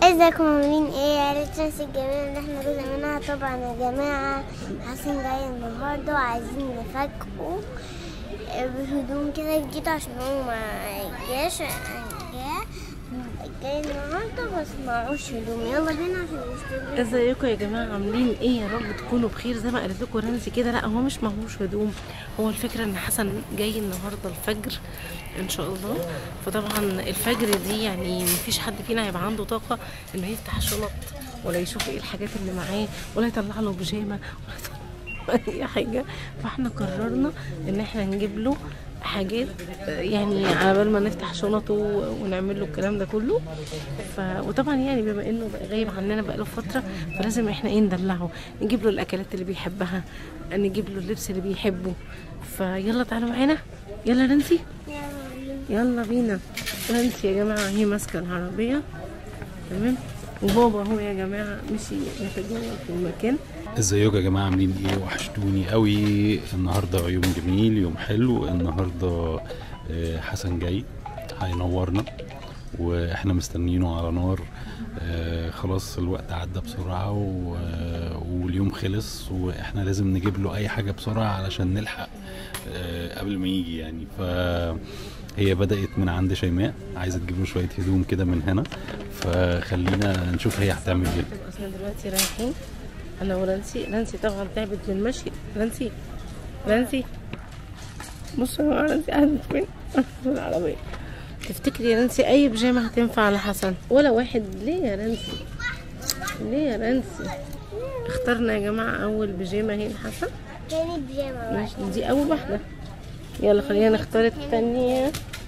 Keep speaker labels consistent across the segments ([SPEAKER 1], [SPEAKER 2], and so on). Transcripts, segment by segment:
[SPEAKER 1] ازيكم عاملين ايه يا ريت ناس الجميلة اللي احنا جزء منها طبعا يا جماعة حسن جاي النهاردة وعايزين نفاجئه بهدوم كده جديدة عشان هو ما جاش جا جاي النهاردة بس معهوش هدوم يلا بينا عشان نشتري
[SPEAKER 2] ازيكم يا جماعه عاملين ايه يا رب تكونوا بخير زي ما قالت لكم رمزي كده لا هو مش مهوش هدوم هو الفكره ان حسن جاي النهارده الفجر ان شاء الله فطبعا الفجر دي يعني مفيش حد فينا هيبقى عنده طاقه انه يفتح شنط ولا يشوف ايه الحاجات اللي معاه ولا يطلع له بيجامه ولا يطلع اي حاجه فاحنا قررنا ان احنا نجيب له حاجات يعني على بال ما نفتح شنطه ونعمل له الكلام ده كله ف... وطبعا يعني بما انه بقى غايب عننا بقاله فتره فلازم احنا ايه ندلعه نجيب له الاكلات اللي بيحبها نجيب له اللبس اللي بيحبه فيلا تعالوا معانا يلا ننسي يلا بينا ننسي يا جماعه هي ماسكه العربيه تمام وبابا هو يا جماعه مشي يتجول في المكان
[SPEAKER 3] ازيكم يا جماعه عاملين ايه وحشتوني قوي النهارده يوم جميل يوم حلو النهارده آه، حسن جاي هينورنا واحنا مستنيينه على نار آه، خلاص الوقت عدى بسرعه و- آه، واليوم خلص واحنا لازم نجيب له اي حاجه بسرعه علشان نلحق آه، قبل ما يجي يعني ف هي بدأت من عند شيماء عايزة تجيب له شوية هدوم كده من هنا فخلينا نشوف هي هتعمل ايه
[SPEAKER 2] طب احنا دلوقتي رايحين انا ونانسي نانسي طبعا تعبت من المشي نانسي نانسي بصوا يا جماعه نانسي قاعده فين في العربيه تفتكري يا نانسي اي بيجامه هتنفع على حسن ولا واحد ليه يا نانسي ليه يا نانسي اخترنا يا جماعه اول بيجامه هي لحسن
[SPEAKER 1] تاني بيجامة بقى
[SPEAKER 2] ماشي دي اول واحده يلا خلينا نختار الثانيه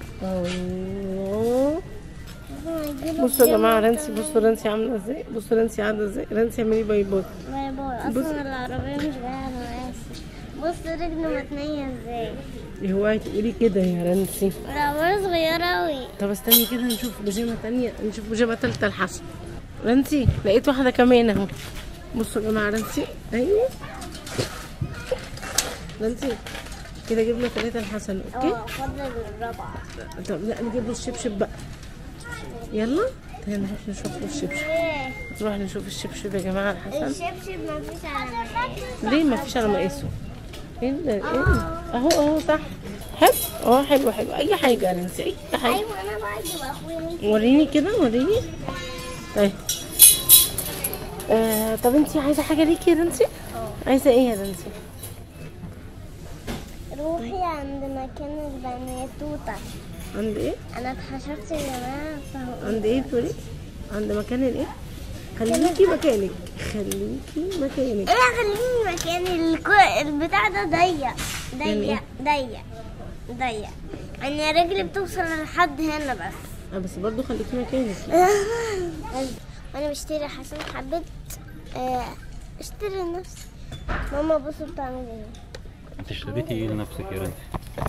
[SPEAKER 2] الله بصوا يا جماعه رانسي بصوا رانسي عامله ازاي بصوا رانسي قاعده ازاي رانسي اعملي باي باي
[SPEAKER 1] باي باي
[SPEAKER 2] بص.
[SPEAKER 1] اصلا العربية مش جاية على مقاسي بص رجل متنية ازاي
[SPEAKER 2] هواي تقولي كده يا رانسي
[SPEAKER 1] العربية صغيرة اوي
[SPEAKER 2] طب استني كده نشوف بيجامه تانية نشوف بيجامه تالتة لحسن رانسي لقيت واحده كمان اهو بصوا يا جماعه رانسي ايوه رانسي كده جبنا ثلاثة لحسن اوكي
[SPEAKER 1] اه فضل الرابعة
[SPEAKER 2] طب لا نجيب له الشبشب بقى يلا تعالى نروح نشوف له الشبشب
[SPEAKER 1] ايه
[SPEAKER 2] نروح نشوف الشبشب يا جماعه لحسن
[SPEAKER 1] الشبشب مفيش على مقاسي
[SPEAKER 2] ليه ما فيش على مقاسه ايه ال- ايه ال- اهو اهو تحت حلو اه حلو حلو اي حاجه يا نانسي اي حاجه
[SPEAKER 1] ايوه انا بقى اجيب اخويا
[SPEAKER 2] وريني كده وريني طيب آه طب انتي عايزه حاجه ليكي يا نانسي عايزه ايه يا نانسي
[SPEAKER 1] روحي عند مكان البناتوتة
[SPEAKER 2] عند ايه
[SPEAKER 1] انا اتحشرت يا جماعة فهو
[SPEAKER 2] عند ايه بتقولي عند مكان الايه خليكي مكانك خليكي مكانك
[SPEAKER 1] ايه خليني مكان الكو- البتاع ده ضيق ضيق ضيق ضيق يعني رجلي بتوصل لحد هنا بس
[SPEAKER 2] اه بس برضو خليكي مكانك
[SPEAKER 1] وانا بشتري حسن حبيت آه، اشتري لنفسي ماما بصوا بتعمل ايه
[SPEAKER 3] انت اشتريتي ايه لنفسك يا رنسي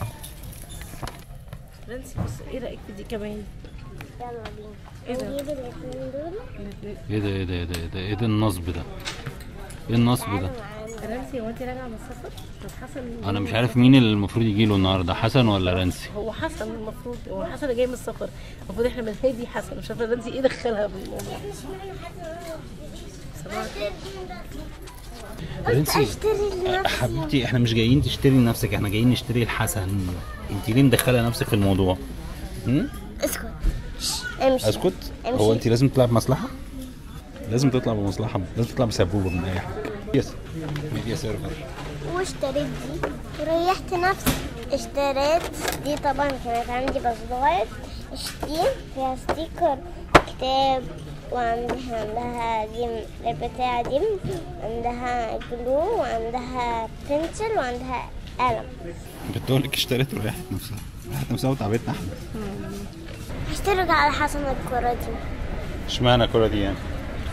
[SPEAKER 2] نانسي بص ايه رايك في دي كمان
[SPEAKER 1] يلا بينا
[SPEAKER 2] ايه ده؟
[SPEAKER 1] نجيب الاثنين دول
[SPEAKER 3] ايه ده ايه ده ايه ده ايه ده ايه ده النصب ده ايه النصب ده
[SPEAKER 1] تعالوا معانا
[SPEAKER 2] نانسي هو انت راجعه من السفر طب حسن
[SPEAKER 3] انا مش عارف مين اللي المفروض يجي له النهارده حسن ولا رنسي
[SPEAKER 2] هو حسن المفروض هو حسن اللي جاي من السفر المفروض احنا بنهدي حسن مش عارفه نانسي ايه دخلها في الموضوع
[SPEAKER 3] رنسي
[SPEAKER 1] اشتري لنفسي
[SPEAKER 3] حبيبتي احنا مش جايين تشتري لنفسك احنا جايين نشتري لحسن انت ليه مدخله نفسك في الموضوع هم؟
[SPEAKER 1] اسكت شش، امشي
[SPEAKER 3] اسكت
[SPEAKER 1] امشي.
[SPEAKER 3] هو انت لازم تطلع بمصلحه لازم تطلع بمصلحه لازم تطلع بسبوبه من اي حاجه يس ميديا سيرفر
[SPEAKER 1] واشتريت دي وريحت نفسي اشتريت دي طبعا كانت عندي بس ضاعت دي فيها ستيكر كتاب وعندها عندها دي البتاعة دي عندها جلو وعندها بنسل وعندها قلم
[SPEAKER 3] بتقول لك اشتريت وريحت نفسها ريحت نفسها وتعبتنا احنا
[SPEAKER 1] هشترك على حسن الكرة دي
[SPEAKER 3] اشمعنى الكوره دي يعني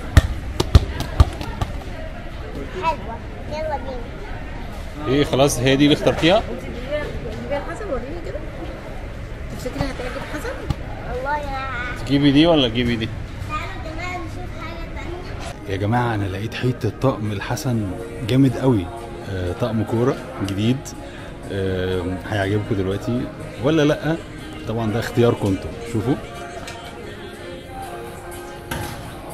[SPEAKER 1] حلوة يلا بينا
[SPEAKER 3] ايه خلاص هي دي اللي اخترتيها
[SPEAKER 2] جيبي حسن وريني كده تفتكري هتعجب حسن
[SPEAKER 1] والله يا
[SPEAKER 3] تجيبي دي ولا تجيبي دي
[SPEAKER 1] تعالوا يا جماعة نشوف حاجة تانية
[SPEAKER 3] يا جماعة أنا لقيت حتة طقم الحسن جامد قوي آه، طقم كورة جديد آه، هيعجبكم دلوقتي ولا لأ طبعا ده اختياركم انتوا شوفوا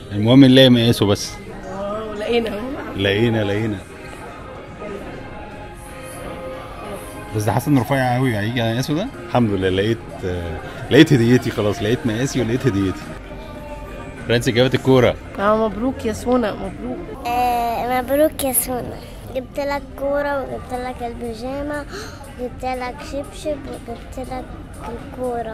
[SPEAKER 3] المهم نلاقي مقاسه بس
[SPEAKER 2] اه لقينا اهو
[SPEAKER 3] لقينا لقينا بس ده حسن رفيع قوي هيجي على مقاسه ده الحمد لله لقيت آه، لقيت هديتي خلاص لقيت مقاسي ولقيت هديتي فرانسي جابت الكوره
[SPEAKER 2] اه مبروك يا سونا مبروك
[SPEAKER 1] آه مبروك يا سونا جبت لك كورة وجبت لك البيجامة وجبت لك شبشب وجبت لك الكورة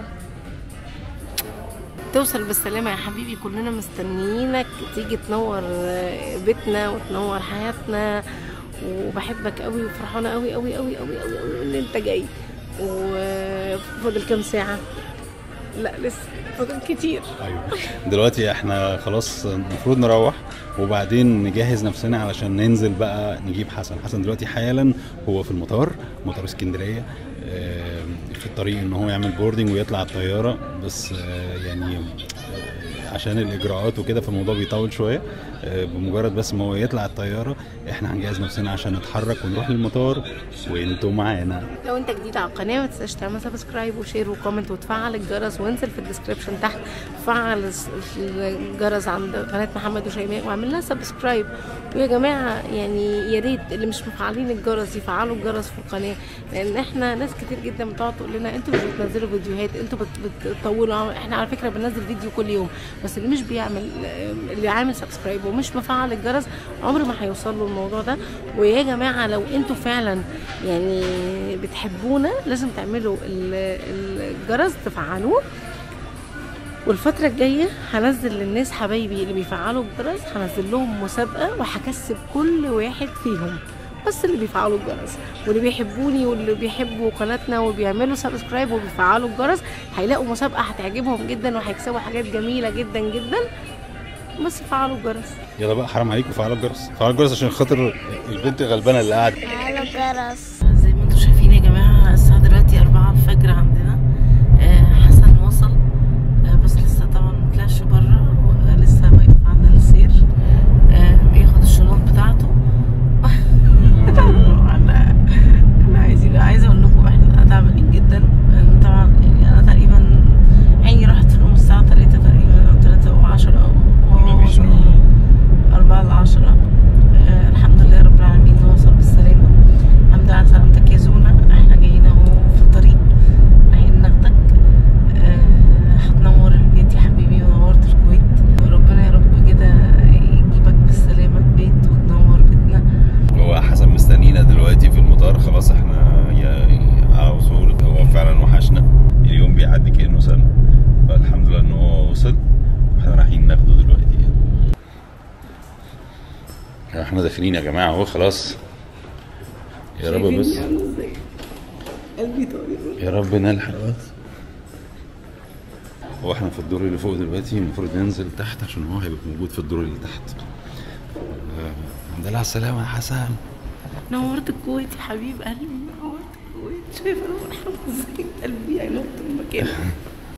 [SPEAKER 2] توصل بالسلامة يا حبيبي كلنا مستنيينك تيجي تنور آه، بيتنا وتنور حياتنا وبحبك قوي وفرحانة قوي قوي قوي قوي قوي قوي ان انت جاي وفاضل كام ساعة لا لسه فاضل كتير
[SPEAKER 3] ايوه دلوقتي احنا خلاص المفروض نروح وبعدين نجهز نفسنا علشان ننزل بقى نجيب حسن حسن دلوقتي حالا هو في المطار مطار اسكندريه آم، في الطريق ان هو يعمل بوردنج ويطلع الطياره بس آه، يعني آه، عشان الاجراءات وكده فالموضوع بيطول شويه آه، بمجرد بس ما هو يطلع الطياره احنا هنجهز نفسنا عشان نتحرك ونروح للمطار وانتوا معانا
[SPEAKER 2] لو انت جديد على القناه ما تنساش تعمل سبسكرايب وشير وكومنت وتفعل الجرس وانزل في الديسكربشن تحت فعل الس- الجرس عند قناه محمد وشيماء واعمل لها سبسكرايب ويا جماعه يعني يا ريت اللي مش مفعلين الجرس يفعلوا الجرس في القناه لان احنا ناس كتير جدا بتقعد تقول لنا انتوا مش بتنزلوا فيديوهات انتوا بت- بتطولوا احنا على فكره بننزل فيديو كل يوم بس اللي مش بيعمل اللي عامل سبسكرايب ومش مفعل الجرس عمر ما هيوصل له الموضوع ده ويا جماعه لو انتوا فعلا يعني بتحبونا لازم تعملوا ال- الجرس تفعلوه والفترة الجاية هنزل للناس حبايبي اللي بيفعلوا الجرس هنزل لهم مسابقة وهكسب كل واحد فيهم بس اللي بيفعلوا الجرس واللي بيحبوني واللي بيحبوا قناتنا وبيعملوا سبسكرايب وبيفعلوا الجرس هيلاقوا مسابقة هتعجبهم جدا وهيكسبوا حاجات جميلة جدا جدا بس فعلوا الجرس
[SPEAKER 3] يلا بقى حرام عليكم فعلوا الجرس فعلوا الجرس عشان خاطر البنت الغلبانه اللي قاعده
[SPEAKER 1] تعالوا جرس
[SPEAKER 2] زي ما انتم شايفين يا جماعة الساعة دلوقتي أربعة الفجر عندنا آه، حسن وصل آه، بس لسه طبعا مطلعش برا هو لسه واقف عند السير آه، بياخد الشنط بتاعته انا انا عايزين عايزه اقول لكم احنا تعبانين جدا آه، طبعا يعني انا تقريبا عيني راحت في النوم الساعه 3 تقريبا او 3 و10 او وهو
[SPEAKER 3] مفيش
[SPEAKER 2] واصل أربعة لعشرة آه الحمد لله رب العالمين وصل بالسلامة الحمد لله على سلامتك يا زونا احنا جايين اهو في الطريق رايحين ناخدك آه هتنور البيت يا حبيبي ونورت الكويت ربنا يا رب كده يجيبك بالسلامة البيت وتنور بيتنا
[SPEAKER 3] هو حسن مستنينا دلوقتي في المطار خلاص احنا يا على وصول هو فعلا وحشنا اليوم بيعدي كانه سنه فالحمد لله ان هو وصل احنا رايحين ناخده دلوقتي احنا داخلين يا جماعه اهو خلاص يا رب بس
[SPEAKER 2] قلبي طارق
[SPEAKER 3] يا رب نلحق بس هو احنا في الدور اللي فوق دلوقتي المفروض ننزل تحت عشان هو هيبقى موجود في الدور اللي تحت آه، الحمد لله على السلامه يا حسن
[SPEAKER 2] نورت الكويت يا حبيب قلبي نورت الكويت شايفه انا فرحانه ازاي قلبي هينط من مكانه